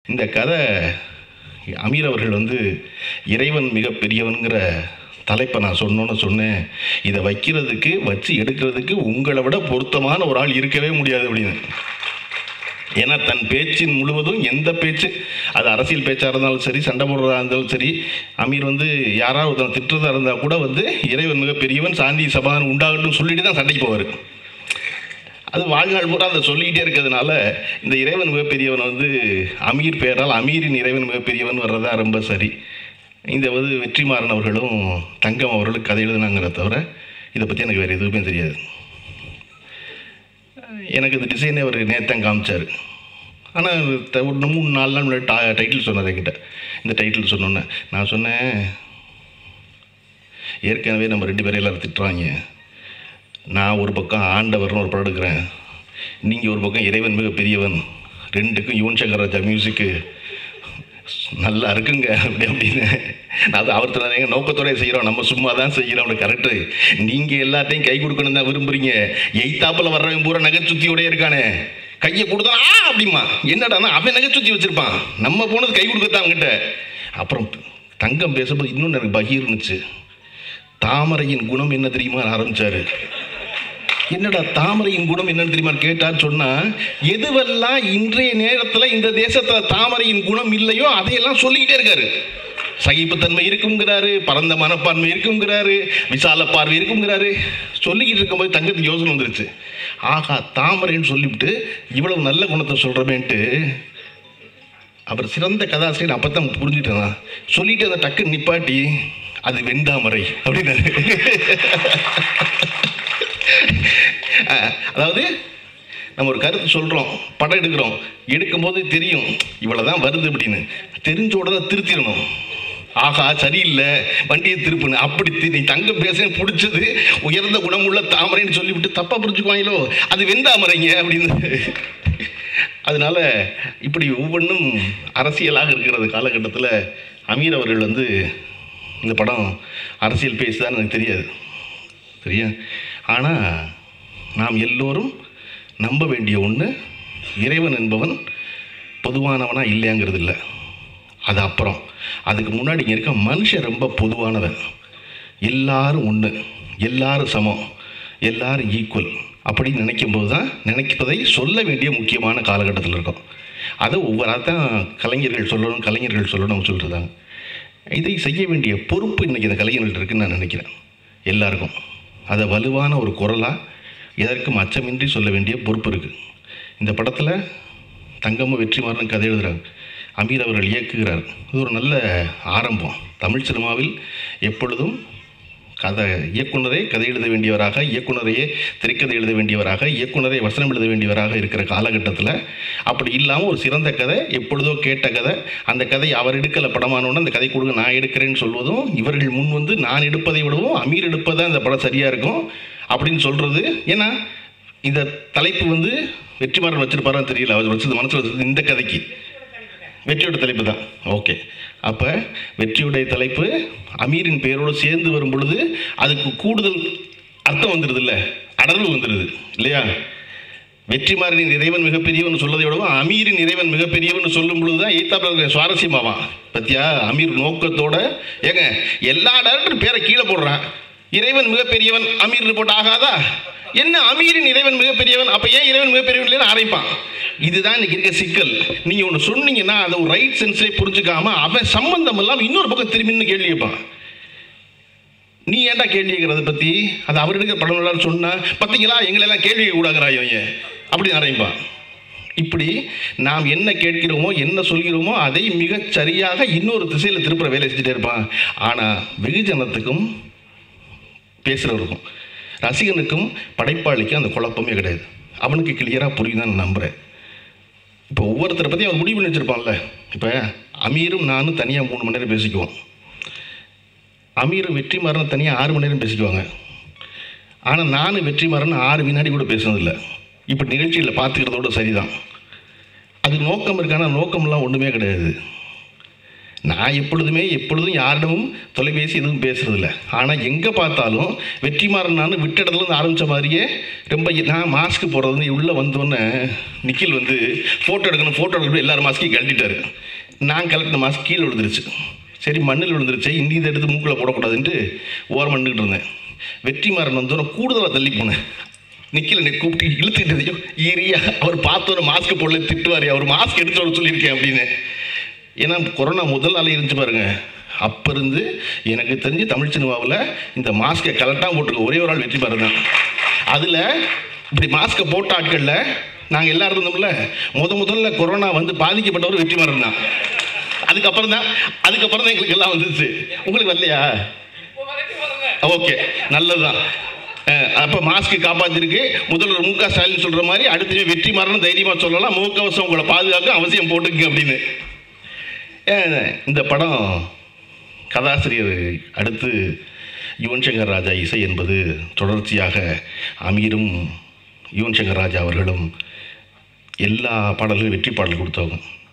இந்த கதை அமீர் அவர்கள் வந்து இறைவன் மிக பெரியவனுங்கிற தலைப்பை நான் சொன்னோன்னு சொன்னேன் இதை வைக்கிறதுக்கு வச்சு எடுக்கிறதுக்கு உங்களை விட பொருத்தமான ஒரு ஆள் இருக்கவே முடியாது அப்படின்னு ஏன்னா தன் பேச்சின் முழுவதும் எந்த பேச்சு அது அரசியல் பேச்சாக இருந்தாலும் சரி சண்டை போடுறதா இருந்தாலும் சரி அமீர் வந்து யாராவது ஒருத்தன் திட்டுறதா இருந்தால் கூட வந்து இறைவன் மிக பெரியவன் சாந்தி சமாதானம் உண்டாகட்டும் சொல்லிட்டு தான் சண்டைக்கு போவார் அது வாழ்நாள் பூரா அதை சொல்லிக்கிட்டே இருக்கிறதுனால இந்த இறைவன் மிகப்பெரியவன் வந்து அமீர் பெயரால் அமீரின் இறைவன் மிகப்பெரியவன் வர்றதா ரொம்ப சரி இந்த வந்து வெற்றிமாறன் அவர்களும் தங்கம் அவர்களும் கதை எழுதுனாங்கிறத தவிர இதை பற்றி எனக்கு வேறு எதுவுமே தெரியாது எனக்கு இந்த டிசைனே அவர் நேத்தான் காமிச்சார் ஆனால் ஒரு மூணு நாலு நாள் முன்னாடி டா டைட்டில் சொன்னார் என்கிட்ட இந்த டைட்டில் சொன்னோன்னே நான் சொன்னேன் ஏற்கனவே நம்ம ரெண்டு பேரும் எல்லாரும் திட்டுறாங்க நான் ஒரு பக்கம் ஆண்டவர்னு ஒரு படம் எடுக்கிறேன் நீங்கள் ஒரு பக்கம் இறைவன் மிக பெரியவன் ரெண்டுக்கும் யுவன் சங்கர் ராஜா மியூசிக்கு நல்லா இருக்குங்க அப்படி அப்படின்னு அது அவர் சொன்னாங்க நோக்கத்தோட செய்கிறோம் நம்ம சும்மா தான் செய்கிறோம் கரெக்டு நீங்கள் எல்லாத்தையும் கை கொடுக்கணும் தான் விரும்புகிறீங்க எய்த்தாப்பில் வர்றவன் பூரா நகைச்சுத்தியோடய இருக்கானே கையை கொடுத்தா ஆ அப்படிமா என்னடானா அவன் நகைச்சுத்தி வச்சுருப்பான் நம்ம போனது கை கொடுக்கத்தான் அவங்ககிட்ட அப்புறம் தங்கம் பேசும்போது இன்னொன்று எனக்கு பகீர்னுச்சு தாமரையின் குணம் என்ன தெரியுமா ஆரம்பிச்சாரு என்னடா தாமரையின் குணம் என்னன்னு தெரியுமா கேட்டான்னு சொன்னா எதுவெல்லாம் இன்றைய நேரத்தில் இந்த தேசத்தில் தாமரையின் குணம் இல்லையோ அதையெல்லாம் சொல்லிக்கிட்டே இருக்காரு சகிப்புத்தன்மை இருக்குங்கிறாரு பரந்த மனப்பான்மை இருக்குங்கிறாரு விசால பார்வை இருக்குங்கிறாரு சொல்லிக்கிட்டு இருக்கும்போது தங்கத்துக்கு யோசனை வந்துருச்சு ஆகா தாமரைன்னு சொல்லிவிட்டு இவ்வளவு நல்ல குணத்தை சொல்கிறமேன்ட்டு அவர் சிறந்த கதாசிரியர் அப்போ தான் புரிஞ்சுட்டேன் சொல்லிட்டு அந்த டக்கு நிப்பாட்டி அது வெண்டாமரை அப்படின்னாரு அஹ், அதாவது நம்ம ஒரு கருத்து சொல்கிறோம் படம் எடுக்கிறோம் எடுக்கும்போது தெரியும் இவ்வளோ தான் வருது அப்படின்னு தெரிஞ்ச உடனே திருத்திடணும் ஆகா சரியில்லை வண்டியை திருப்புன்னு அப்படி தி- நீ தங்க பேச பிடிச்சது உயர்ந்த குணமுள்ள தாமரைன்னு சொல்லிவிட்டு தப்பாக புரிஞ்சுக்குவாங்களோ அது வெந்தாமரைங்க அப்படின்னு அதனால இப்படி ஒவ்வொன்றும் அரசியலாக இருக்கிறது காலகட்டத்தில் அமீர் அவர்கள் வந்து இந்த படம் அரசியல் பேசுதான்னு எனக்கு தெரியாது சரியா ஆனால் நாம் எல்லோரும் நம்ப வேண்டிய ஒன்று இறைவன் என்பவன் பொதுவானவனா இல்லையாங்கிறது இல்லை அது அப்புறம் அதுக்கு முன்னாடி இங்கே இருக்க மனுஷன் ரொம்ப பொதுவானவன் எல்லாரும் ஒன்று எல்லாரும் சமம் எல்லாரும் ஈக்குவல் அப்படின்னு நினைக்கும்போது தான் நினைப்பதை சொல்ல வேண்டிய முக்கியமான காலகட்டத்தில் இருக்கோம் அதை ஒவ்வொரு அதான் கலைஞர்கள் சொல்லணும் கலைஞர்கள் சொல்லணும் சொல்லிருந்தாங்க இதை செய்ய வேண்டிய பொறுப்பு இன்றைக்கி இந்த கலைஞர்கள்ட்ட இருக்குன்னு நான் நினைக்கிறேன் எல்லாருக்கும் அதை வலுவான ஒரு குரலாக எதற்கும் அச்சமின்றி சொல்ல வேண்டிய பொறுப்பு இருக்குது இந்த படத்தில் தங்கமும் வெற்றிமாறன் கதை எழுதுகிறாங்க அமீர் அவர்கள் இயக்குகிறார் இது ஒரு நல்ல ஆரம்பம் தமிழ் சினிமாவில் எப்பொழுதும் கதை இயக்குனரே கதை எழுத வேண்டியவராக இயக்குனரையே திரைக்கதை எழுத வேண்டியவராக இயக்குனரே வசனம் எழுத வேண்டியவராக இருக்கிற காலகட்டத்தில் அப்படி இல்லாமல் ஒரு சிறந்த கதை எப்பொழுதோ கேட்ட கதை அந்த கதை அவர் எடுக்கலை படமானோன்னு அந்த கதை கொடுங்க நான் எடுக்கிறேன்னு சொல்வதும் இவர்கள் முன் வந்து நான் எடுப்பதை விடவும் அமீர் எடுப்பதான் இந்த படம் சரியாக இருக்கும் அப்படின்னு சொல்கிறது ஏன்னா இந்த தலைப்பு வந்து வெற்றிமாறன் வச்சிருப்பாரான்னு தெரியல அவர் வச்சது மனசில் வச்சது இந்த கதைக்கு வெற்றியோட தலைப்பு தான் ஓகே அப்போ வெற்றியுடைய தலைப்பு அமீரின் பெயரோடு சேர்ந்து வரும் பொழுது அதுக்கு கூடுதல் அர்த்தம் வந்துடுது இல்லை அடர்வு வந்துடுது இல்லையா வெற்றிமாறனின் இறைவன் மிகப்பெரியவன் சொல்வதை விடவும் அமீரின் இறைவன் மிகப்பெரியவன் சொல்லும் பொழுது தான் எய்த்தாப்பில் சுவாரஸ்யமாவான் பத்தியா அமீர் நோக்கத்தோட ஏங்க எல்லா டேரக்டரும் பேரை கீழே போடுறான் இறைவன் மிகப்பெரியவன் அமீர் போட்டு ஆகாதா என்ன அமீரின் இறைவன் மிகப்பெரியவன் அப்போ ஏன் இறைவன் மிகப்பெரியவன் இல்லைன்னு ஆரம்பிப்பான் இதுதான் இன்னைக்கு இருக்க சிக்கல் நீங்க ஒன்று சொன்னீங்கன்னா அதை ஒரு ரைட் சென்ஸே புரிஞ்சுக்காம அவன் சம்பந்தம் இல்லாமல் இன்னொரு பக்கம் திரும்பி நின்னு கேள்வி கேட்பான் நீ ஏன்டா கேள்வி கேட்கறத பத்தி அது அவர் எடுக்கிற படம் நல்லான்னு சொன்னா பார்த்தீங்களா எங்களெல்லாம் கேள்வி கூடாகிறாயோ ஏன் அப்படி ஆரம்பிப்பான் இப்படி நாம் என்ன கேட்கிறோமோ என்ன சொல்கிறோமோ அதை மிகச் சரியாக இன்னொரு திசையில் திருப்புற வேலை செஞ்சுட்டே இருப்பான் ஆனால் வெகுஜனத்துக்கும் பேசுகிறவருக்கும் ரசிகனுக்கும் படைப்பாளிக்கும் அந்த குழப்பமே கிடையாது அவனுக்கு கிளியராக புரியுதான்னு நான் நம்புகிறேன் இப்போ ஒவ்வொருத்தரை பற்றி அவன் முடிவு பண்ணி வச்சுருப்பான்ல இப்போ அமீரும் நானும் தனியாக மூணு மணி நேரம் பேசிக்குவோம் அமீரும் வெற்றிமாறனும் தனியாக ஆறு மணி நேரம் பேசிக்குவாங்க ஆனால் நானும் வெற்றிமாறன் ஆறு வினாடி கூட பேசுனதில்லை இப்போ நிகழ்ச்சியில் பார்த்துக்கிறதோட சரிதான் அது நோக்கம் இருக்கான நோக்கம்லாம் ஒன்றுமே கிடையாது நான் எப்பொழுதுமே எப்பொழுதும் யாரிடமும் தொலைபேசி எதுவும் பேசுறதில்ல ஆனால் எங்கே பார்த்தாலும் வெற்றிமாறன் நான் விட்ட இடத்துல இருந்து ஆரம்பித்த மாதிரியே ரொம்ப நான் மாஸ்க் போடுறது உள்ளே வந்தோடனே நிக்கில் வந்து ஃபோட்டோ எடுக்கணும் ஃபோட்டோ எடுக்கணும் எல்லாரும் மாஸ்க்கையும் கழட்டிட்டாரு நான் கலட்டின மாஸ்க் கீழே விழுந்துருச்சு சரி மண்ணில் விழுந்துருச்சு இன்னி இதை எடுத்து மூக்கில் போடக்கூடாதுன்ட்டு ஓரம் பண்ணிக்கிட்டு இருந்தேன் வெற்றிமாறன் வந்தோடனே கூடுதலாக தள்ளி போனேன் நிக்கில் என்னை கூப்பிட்டு இழுத்துக்கிட்டதையோ ஈரியா அவர் பார்த்தோன்னே மாஸ்க் போடல திட்டுவார் அவர் மாஸ்க் எடுத்து வர சொல்லியிருக்கேன் அப்படின்னு ஏன்னா கொரோனா முதல் அலை இருந்துச்சு பாருங்க அப்போ இருந்து எனக்கு தெரிஞ்சு தமிழ் சினிமாவில் இந்த மாஸ்கை கரெக்டாக போட்டிருக்க ஒரே ஒரு ஆள் வெற்றி பாரு தான் அதில் இப்படி மாஸ்கை போட்ட ஆட்களில் நாங்கள் எல்லாரும் இருந்தோம்ல முத முதல்ல கொரோனா வந்து பாதிக்கப்பட்டவர் வெற்றி மாறன் தான் அதுக்கப்புறம் தான் அதுக்கப்புறம் தான் எங்களுக்கு எல்லாம் வந்துச்சு உங்களுக்கு வரலையா ஓகே நல்லதுதான் அஹ், அப்ப மாஸ்க் காப்பாத்திருக்கு முதல்வர் மு க ஸ்டாலின் சொல்ற மாதிரி அடுத்து வெற்றி மாறணும் தைரியமா சொல்லலாம் முகக்கவசம் உங்களை பாதுகாக்க அவசியம் போட்டுக்குங்க அப்படின்னு ஏன், இந்த படம் கதாசிரியர் அடுத்து யுவன் சங்கர் ராஜா இசை என்பது தொடர்ச்சியாக அமீரும் யுவன் சங்கர் ராஜா அவர்களும் எல்லா பாடல்களும் வெற்றி பாடல் கொடுத்தவங்க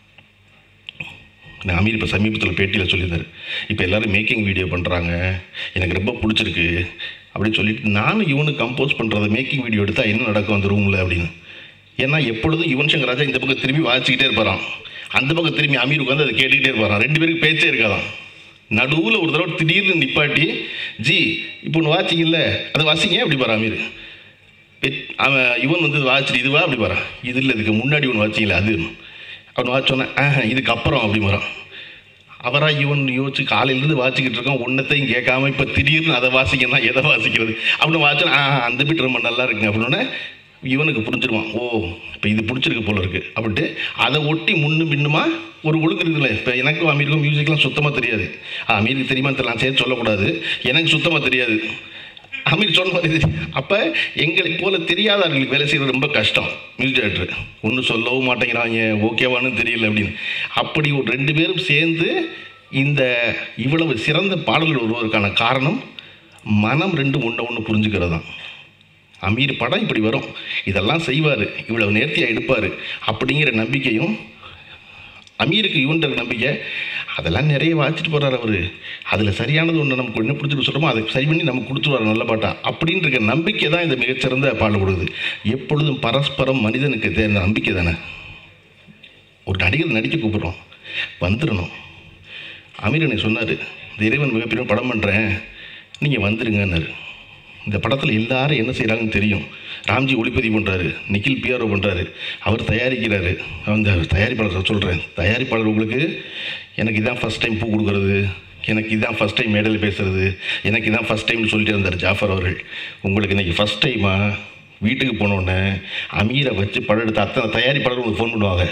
நான் அமீர் இப்போ சமீபத்தில் பேட்டியில் சொல்லியிருந்தார் இப்போ எல்லாரும் மேக்கிங் வீடியோ பண்ணுறாங்க எனக்கு ரொம்ப பிடிச்சிருக்கு அப்படின்னு சொல்லிட்டு நானும் இவனுக்கு கம்போஸ் பண்ணுறத மேக்கிங் வீடியோ எடுத்தால் என்ன நடக்கும் அந்த ரூமில் அப்படின்னு ஏன்னா எப்பொழுதும் யுவன் சங்கர் ராஜா இந்த பக்கம் திரும்பி வாசிக்கிட்டே இருப்பாராம் அந்த பக்கம் திரும்பி அமீர் உட்காந்து அதை கேட்டுக்கிட்டே இருப்பாராம் ரெண்டு பேருக்கு பேச்சே இருக்காதாம் நடுவில் ஒரு தடவை திடீர்னு நிப்பாட்டி ஜி இப்போ ஒன்று வாச்சிங்கல்ல அதை வாசிங்க அப்படி பாரு அமீர் பெட் அவன் இவன் வந்து இது வாச்சிட்டு இதுவா அப்படி வரான் இது இல்லை இதுக்கு முன்னாடி ஒன்று வாச்சிங்களா அது அவன் வாச்சோன்னே ஆஹ் இதுக்கு அப்புறம் அப்படி வரான் அவராக இவன் யோசிச்சு காலையிலேருந்து வாசிக்கிட்டு இருக்கான் ஒன்றத்தையும் கேட்காம இப்போ திடீர்னு அதை வாசிக்கணும் எதை வாசிக்கிறது அப்படின்னு வாச்சோன்னா ஆ அந்த பீட் ரொம்ப நல்லா இருக்குங்க அப்படின்னோடனே இவனுக்கு புரிஞ்சிருவான் ஓ இப்போ இது பிடிச்சிருக்கு போல இருக்கு அப்படின்ட்டு அதை ஒட்டி முன்னும் பின்னுமா ஒரு ஒழுங்கு இருக்குல்ல இப்போ எனக்கும் அமீருக்கும் மியூசிக்லாம் சுத்தமாக தெரியாது ஆ, அமீருக்கு தெரியுமா தெரியல நான் சேர்த்து சொல்லக்கூடாது எனக்கு சுத்தமாக தெரியாது அமீர் சொன்ன மாதிரி அப்போ எங்களை போல தெரியாதவர்களுக்கு வேலை செய்கிறது ரொம்ப கஷ்டம் மியூசிக் டேரக்டர் ஒன்றும் சொல்லவும் மாட்டேங்கிறாங்க ஓகேவான்னு தெரியல அப்படின்னு அப்படி ஒரு ரெண்டு பேரும் சேர்ந்து இந்த இவ்வளவு சிறந்த பாடல்கள் வருவதற்கான காரணம் மனம் ரெண்டு ஒன்று ஒன்று புரிஞ்சுக்கிறது தான் அமீர் படம் இப்படி வரும் இதெல்லாம் செய்வார் இவ்வளவு நேர்த்தியாக எடுப்பார் அப்படிங்கிற நம்பிக்கையும் அமீருக்கு இவன்ற நம்பிக்கை அதெல்லாம் நிறைய வாச்சிட்டு போகிறார் அவர் அதில் சரியானது ஒன்று நமக்கு என்ன பிடிச்சிட்டு சொல்கிறோமோ அதை சரி பண்ணி நமக்கு கொடுத்துருவார் நல்ல பாட்டா அப்படின்னு இருக்க நம்பிக்கை தான் இந்த மிகச்சிறந்த பாடல் கொடுக்குது எப்பொழுதும் பரஸ்பரம் மனிதனுக்கு தேர்ந்த நம்பிக்கை தானே ஒரு நடிகர் நடிக்க கூப்பிட்றோம் வந்துடணும் அமீர் எனக்கு சொன்னார் இந்த இறைவன் மிகப்பெரிய படம் பண்ணுறேன் நீங்கள் வந்துருங்கன்னாரு இந்த படத்தில் எல்லாரும் என்ன செய்கிறாங்கன்னு தெரியும் ராம்ஜி ஒளிப்பதிவு பண்ணுறாரு நிக்கில் பிஆர்ஓ பண்ணுறாரு அவர் தயாரிக்கிறாரு அந்த தயாரிப்பாளர் சொல்கிறேன் தயாரிப்பாளர் உங்களுக்கு எனக்கு இதான் ஃபஸ்ட் டைம் பூ கொடுக்குறது எனக்கு இதான் ஃபஸ்ட் டைம் மேடையில் பேசுறது எனக்கு இதான் ஃபஸ்ட் டைம்னு சொல்லிட்டு இருந்தார் ஜாஃபர் அவர்கள் உங்களுக்கு இன்றைக்கி ஃபஸ்ட் டைமாக வீட்டுக்கு போனோடனே அமீரை வச்சு படம் எடுத்த அத்தனை தயாரிப்பாளர் உங்களுக்கு ஃபோன் பண்ணுவாங்க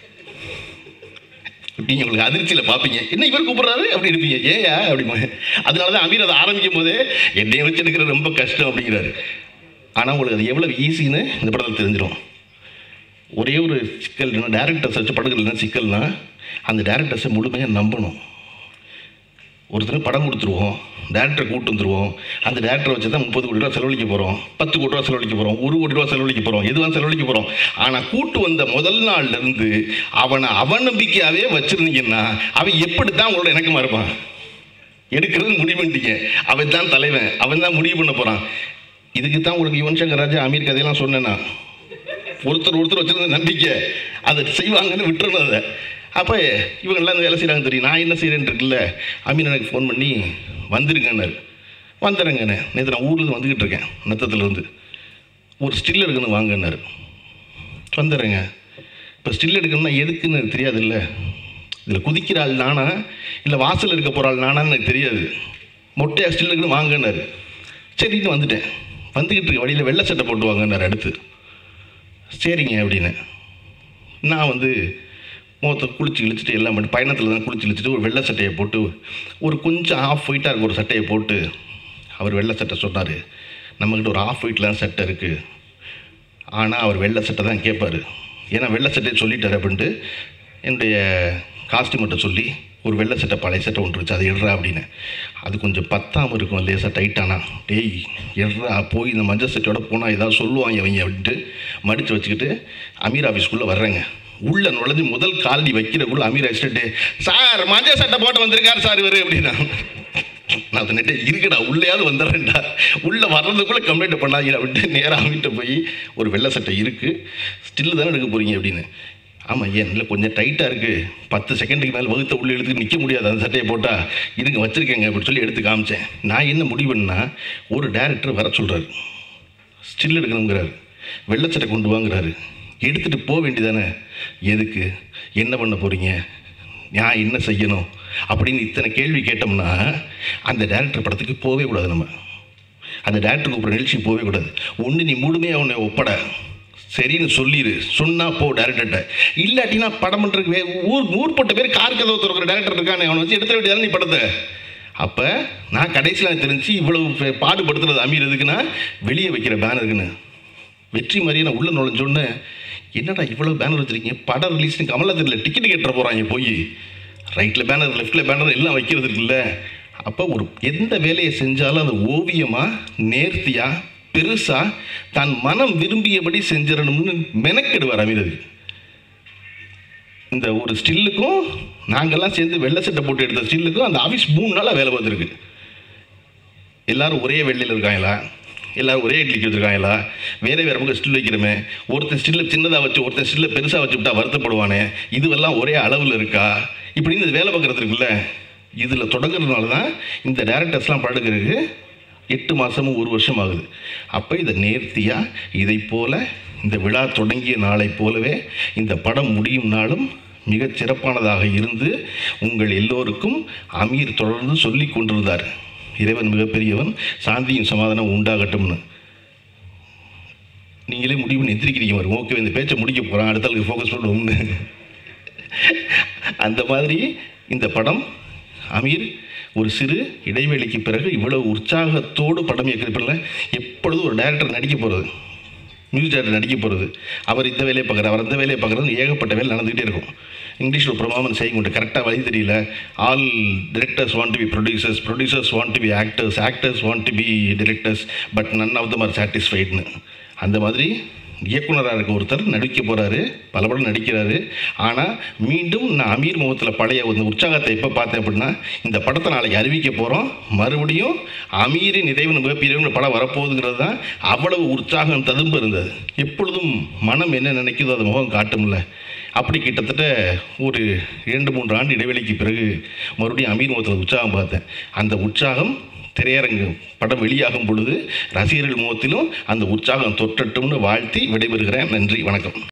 நீங்கள் உங்களுக்கு அதிர்ச்சியில் பார்ப்பீங்க என்ன இவர் கூப்பிட்றாரு அப்படி இருப்பீங்க ஏயா அப்படிமா அதனால தான் அமீர் அதை ஆரம்பிக்கும் போதே என்னைய வச்சு எடுக்கிறது ரொம்ப கஷ்டம் அப்படிங்கிறாரு ஆனால் உங்களுக்கு அது எவ்வளோ ஈஸின்னு இந்த படத்தில் தெரிஞ்சிடும் ஒரே ஒரு சிக்கல் என்ன டேரக்டர்ஸ் வச்சு படங்கள் என்ன சிக்கல்னா அந்த டேரக்டர்ஸை முழுமையாக நம்பணும் ஒருத்தர் படம் கொடுத்துருவோம் டேரக்டரை கூட்டு வந்துருவோம் அந்த டேரக்டரை வச்சு தான் முப்பது கோடி ரூபா செலவழிக்க போகிறோம் பத்து கோடி ரூபா செலவழிக்க போகிறோம் ஒரு கோடி ரூபா செலவழிக்க போகிறோம் எதுவாக செலவழிக்க போகிறோம் ஆனால் கூட்டு வந்த முதல் நாள்ல இருந்து அவனை அவநம்பிக்கையாகவே வச்சுருந்தீங்கன்னா அவன் எப்படி தான் உங்களோட இணக்கமாக இருப்பான் எடுக்கிறது முடிவு பண்ணிட்டீங்க அவன் தான் தலைவன் அவன் தான் முடிவு பண்ண போகிறான் இதுக்கு தான் உங்களுக்கு யுவன் சங்கர் ராஜா அமீர் கதையெல்லாம் சொன்னேன்னா ஒருத்தர் ஒருத்தர் வச்சிருந்த நம்பிக்கை அதை செய்வாங்கன்னு விட்டுறணும் அதை அப்போ இவங்கெல்லாம் இந்த வேலை செய்கிறாங்க தெரியும் நான் என்ன செய்கிறேன்னு இருக்குல்ல அமீன் எனக்கு ஃபோன் பண்ணி வந்துருங்கன்னாரு வந்துடுறேங்கண்ணே நேற்று நான் ஊர்லேருந்து வந்துக்கிட்டு இருக்கேன் நத்தத்துலேருந்து ஒரு ஸ்டில் எடுக்கணும் வாங்கன்னாரு வந்துடுறேங்க இப்போ ஸ்டில் எடுக்கணும்னா எதுக்குன்னு எனக்கு தெரியாதுல்ல இதில் குதிக்கிற ஆள் நானா இல்லை வாசல் இருக்க போகிற ஆள் நானான்னு எனக்கு தெரியாது மொட்டையாக ஸ்டில் எடுக்கணும் வாங்கன்னாரு சரின்னு வந்துட்டேன் வந்துக்கிட்டு இருக்க வழியில் வெள்ளை சட்டை போட்டு வாங்கன்னாரு அடுத்து சரிங்க அப்படின்னு நான் வந்து முகத்தை குளிச்சு இழுச்சிட்டு எல்லாம் பண்ணி பயணத்தில் தான் குளிச்சு இழுச்சிட்டு ஒரு வெள்ளை சட்டையை போட்டு ஒரு கொஞ்சம் ஆஃப் ஒயிட்டாக இருக்க ஒரு சட்டையை போட்டு அவர் வெள்ளை சட்டை சொன்னார் நம்மக்கிட்ட ஒரு ஆஃப் ஒயிட்டில் தான் சட்டை இருக்குது ஆனால் அவர் வெள்ளை சட்டை தான் கேட்பார் ஏன்னா வெள்ளை சட்டையை சொல்லிட்டார் அப்படின்ட்டு என்னுடைய காஸ்டியூமர்கிட்ட சொல்லி ஒரு வெள்ளை சட்டை பழைய சட்டை ஒன்று இருந்துச்சு அது எடுறா அப்படின்னு அது கொஞ்சம் பத்தாமல் இருக்கும் லேசாக டைட்டானா டேய் எடுறா போய் இந்த மஞ்சள் சட்டையோட போனால் ஏதாவது சொல்லுவாங்க அவங்க அப்படின்ட்டு மடித்து வச்சுக்கிட்டு அமீர் ஆஃபீஸ்க்குள்ளே வர்றேங்க உள்ள நுழைஞ்சு முதல் காலடி வைக்கிறக்குள்ள அமீர் அசிஸ்டன்ட்டு சார் மஞ்சள் சட்டை போட்டு வந்திருக்காரு சார் இவர் அப்படின்னா நான் சொன்னிட்டு இருக்குடா உள்ளேயாவது வந்துடுறேன்டா உள்ளே வர்றதுக்குள்ளே கம்ப்ளைண்ட் பண்ணாங்க விட்டு நேராக அவங்ககிட்ட போய் ஒரு வெள்ளை சட்டை இருக்குது ஸ்டில்லு தானே எடுக்க போகிறீங்க அப்படின்னு ஆமாம் ஏன் இல்லை கொஞ்சம் டைட்டாக இருக்குது பத்து செகண்டுக்கு மேலே வகுத்த உள்ளே எடுத்து நிற்க முடியாது அந்த சட்டையை போட்டால் இதுங்க வச்சுருக்கேங்க அப்படின்னு சொல்லி எடுத்து காமிச்சேன் நான் என்ன முடிவு பண்ணா ஒரு டேரக்டர் வர சொல்கிறாரு ஸ்டில் எடுக்கணுங்கிறாரு வெள்ளை சட்டை கொண்டு வாங்குறாரு எடுத்துகிட்டு போக வேண்டியதானே எதுக்கு என்ன பண்ண போகிறீங்க நான் என்ன செய்யணும் அப்படின்னு இத்தனை கேள்வி கேட்டோம்னா அந்த டேரக்டர் படத்துக்கு போகவே கூடாது நம்ம அந்த டேரக்டர் கூப்பிட்ற நிகழ்ச்சிக்கு போகவே கூடாது ஒன்று நீ முழுமையாக அவனை ஒப்பட சரின்னு சொல்லிடு சொன்னா போ டேரக்டர்கிட்ட இல்லாட்டினா படம் பண்ணுறதுக்கு வே ஊர் ஊர்பட்ட பேர் கார் கதவு திறக்கிற டேரக்டர் இருக்கானே அவனை வச்சு எடுத்துட வேண்டியதானே நீ படத்தை அப்போ நான் கடைசியில் எனக்கு தெரிஞ்சு இவ்வளவு பே- பாடுபடுத்துறது அமீர் எதுக்குன்னா வெளியே வைக்கிற பேனருக்குன்னு வெற்றி மாதிரியே நான் உள்ளே நுழைஞ்சோன்னே என்னடா இவ்வளோ பேனர் வச்சுருக்கீங்க படம் ரிலீஸ்னு கமலத்தில் டிக்கெட் கட்டுற போகிறாங்க போய் ரைட்டில் பேனர் லெஃப்ட்டில் பேனர் எல்லாம் வைக்கிறது இருக்குல்ல அப்போ ஒரு எந்த வேலையை செஞ்சாலும் அது ஓவியமாக நேர்த்தியாக பெருசாக தான் மனம் விரும்பியபடி செஞ்சிடணும்னு மெனக்கெடுவார் அமீர் அதுக்கு இந்த ஒரு ஸ்டில்லுக்கும் நாங்கள்லாம் சேர்ந்து வெள்ளை சட்டை போட்டு எடுத்த ஸ்டில்லுக்கும் அந்த ஆஃபீஸ் மூணு நாளாக வேலை பார்த்துருக்கு எல்லாரும் ஒரே வெள்ளையில் இருக்காங்களா எல்லாரும் ஒரே இட்லிக்கு வச்சுருக்காங்களா வேற வேற பக்கம் ஸ்டில் வைக்கிறோமே ஒருத்தன் ஸ்டில்ல சின்னதாக வச்சு ஒருத்தன் ஸ்டில்ல பெருசாக வச்சு விட்டா வருத்தப்படுவானே இதுவெல்லாம் ஒரே அளவில் இருக்கா இப்படின்னு இந்த வேலை பார்க்குறது இருக்குல்ல இதில் தொடங்குறதுனால தான் இந்த டேரக்டர்ஸ்லாம் பழகுறதுக்கு எட்டு மாதமும் ஒரு வருஷம் ஆகுது அப்போ இதை நேர்த்தியாக இதை போல இந்த விழா தொடங்கிய நாளை போலவே இந்த படம் முடியும் நாளும் மிகச் சிறப்பானதாக இருந்து உங்கள் எல்லோருக்கும் அமீர் தொடர்ந்து சொல்லிக் கொண்டிருந்தார் இறைவன் மிகப்பெரியவன் சாந்தியும் சமாதானம் உண்டாகட்டும்னு நீங்களே முடிவு பண்ணி எந்திரிக்கிறீங்க வரும் ஓகே இந்த பேச்சை முடிக்க போகிறேன் அடுத்த ஆளுக்கு ஃபோக்கஸ் பண்ணுவோம்னு அந்த மாதிரி இந்த படம் அமீர் ஒரு சிறு இடைவேளைக்கு பிறகு இவ்வளவு உற்சாகத்தோடு படம் இயக்கிறப்பில்ல எப்பொழுதும் ஒரு டைரக்டர் நடிக்க போகிறது மியூசிக் டைரக்டர் நடிக்க போகிறது அவர் இந்த வேலையை பார்க்குறார் அவர் அந்த வேலையை பார்க்குறது ஏகப்பட்ட வேலை நடந்துகிட்டே இருக்கும் இங்கிலீஷில் பிரமாமன் செய்ய கொண்டு கரெக்டாக வழி தெரியல all directors want to be producers producers want to be actors actors want to be directors but none of them are சாட்டிஸ்ஃபைட்னு அந்த மாதிரி இயக்குனராக இருக்க ஒருத்தர் நடிக்க போகிறாரு பல படம் நடிக்கிறாரு ஆனால் மீண்டும் நான் அமீர் முகத்தில் பழைய அந்த உற்சாகத்தை எப்போ பார்த்தேன் அப்படின்னா இந்த படத்தை நாளைக்கு அறிவிக்க போகிறோம் மறுபடியும் அமீரின் இறைவன் மிகப்பெரியவன் படம் வரப்போகுதுங்கிறது தான் அவ்வளவு உற்சாகம் ததும்பு இருந்தது எப்பொழுதும் மனம் என்ன நினைக்குதோ அது முகம் காட்டும்ல அப்படி கிட்டத்தட்ட ஒரு இரண்டு மூன்று ஆண்டு இடைவெளிக்கு பிறகு மறுபடியும் அமீர் முகத்தில் உற்சாகம் பார்த்தேன் அந்த உற்சாகம் திரையரங்கு படம் வெளியாகும் பொழுது ரசிகர்கள் முகத்திலும் அந்த உற்சாகம் தொற்றட்டும்னு வாழ்த்தி விடைபெறுகிறேன் நன்றி வணக்கம்